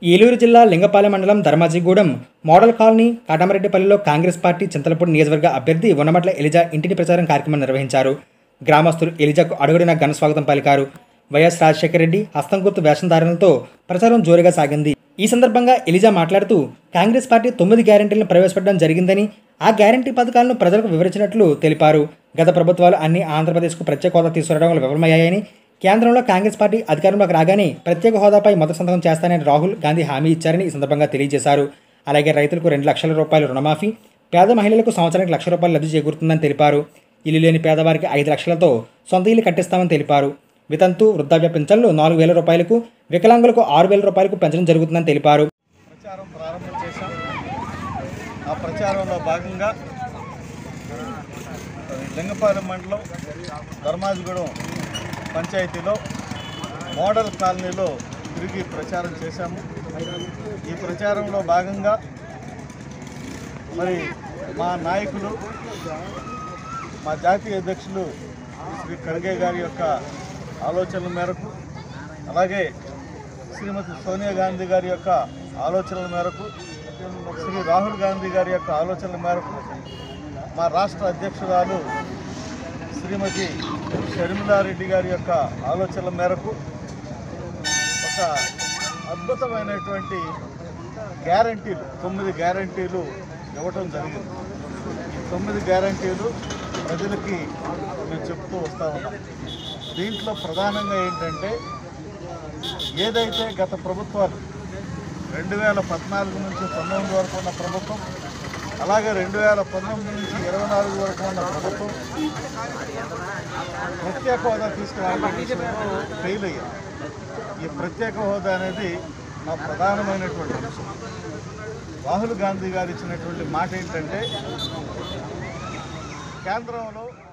ఏలూరు జిల్లా లింగపాలెం మండలం Dharmajigudem model colony కాటమరెడ్డిపల్లిలో కాంగ్రెస్ పార్టీ చింతలపూడి నియోజకవర్గ అభ్యర్థి ఉన్నమట్ల ఎలిజా ఇంటిని ప్రచారం కార్యక్రమం నిర్వహించారు గ్రామస్తులు ఎలిజాకు అడుగుడిన ఘన స్వాగతం పలికారు వైఎస్ రాజశేఖర రెడ్డి హస్తం గుర్తు వేషధారణలతో ప్రచారం జోరుగా సాగింది ఈ సందర్భంగా ఎలిజా మాట్లాడుతూ కాంగ్రెస్ పార్టీ తొమ్మిది గ్యారెంటీలను ప్రవేశపెట్టడం జరిగిందని ఆ గ్యారంటీ పథకాలను ప్రజలకు వివరించినట్లు తెలిపారు గత ప్రభుత్వాలు అన్ని ఆంధ్రప్రదేశ్కు ప్రత్యేక హోదా తీసుకురావడంలో విఫలమయ్యాయని కేంద్రంలో కాంగ్రెస్ పార్టీ అధికారంలోకి రాగానే ప్రత్యేక హోదాపై మొదటి సంతకం చేస్తానని రాహుల్ గాంధీ హామీ ఇచ్చారని ఈ సందర్భంగా తెలియజేశారు అలాగే రైతులకు రెండు లక్షల రూపాయల రుణమాఫీ పేద మహిళలకు సంవత్సరానికి లక్ష రూపాయలు లబ్ధి చేకూరుతుందని తెలిపారు ఇల్లు లేని పేదవారికి ఐదు లక్షలతో సొంత ఇల్లు కట్టిస్తామని తెలిపారు వితంతు వృద్ధాప్య పింఛన్లు నాలుగు వేల రూపాయలకు వికలాంగులకు ఆరు వేల రూపాయలకు పెంచడం జరుగుతుందని తెలిపారు ప్రచారం ప్రారంభం చేశాం ఆ ప్రచారంలో భాగంగా లింగపాలెం మండలం ధర్మాజిగూడెం పంచాయతీలో మోడల్ కాలనీలో తిరిగి ప్రచారం చేశాము ఈ ప్రచారంలో భాగంగా మరి మా నాయకులు మా జాతీయ అధ్యక్షులు శ్రీ ఖర్గే గారి యొక్క ఆలోచనల మేరకు అలాగే శ్రీమతి సోనియా గాంధీ గారి యొక్క ఆలోచనల మేరకు శ్రీ రాహుల్ గాంధీ గారి యొక్క ఆలోచనల మేరకు మా రాష్ట్ర అధ్యక్షురాలు శ్రీమతి షర్మిలారెడ్డి గారి యొక్క ఆలోచనల మేరకు ఒక అద్భుతమైనటువంటి గ్యారంటీలు తొమ్మిది గ్యారంటీలు ఇవ్వటం జరిగింది ఈ తొమ్మిది గ్యారంటీలు ప్రజలకి మేము చెప్తూ వస్తూ ఉన్నాం దీంట్లో ప్రధానంగా ఏంటంటే ఏదైతే గత ప్రభుత్వాలు రెండు వేల పద్నాలుగు నుంచి పంతొమ్మిది వరకు ఉన్న ప్రభుత్వం అలాగే రెండు వేల పంతొమ్మిది నుంచి ఇరవై నాలుగు వరకు ఉన్న ప్రభుత్వం ప్రత్యేక హోదా తీసుకురావడానికి ఫెయిల్ అయ్యాం ఈ ప్రత్యేక హోదా అనేది నా ప్రధానమైనటువంటి అంశం రాహుల్ గాంధీ గారు ఇచ్చినటువంటి మాట ఏంటంటే కేంద్రంలో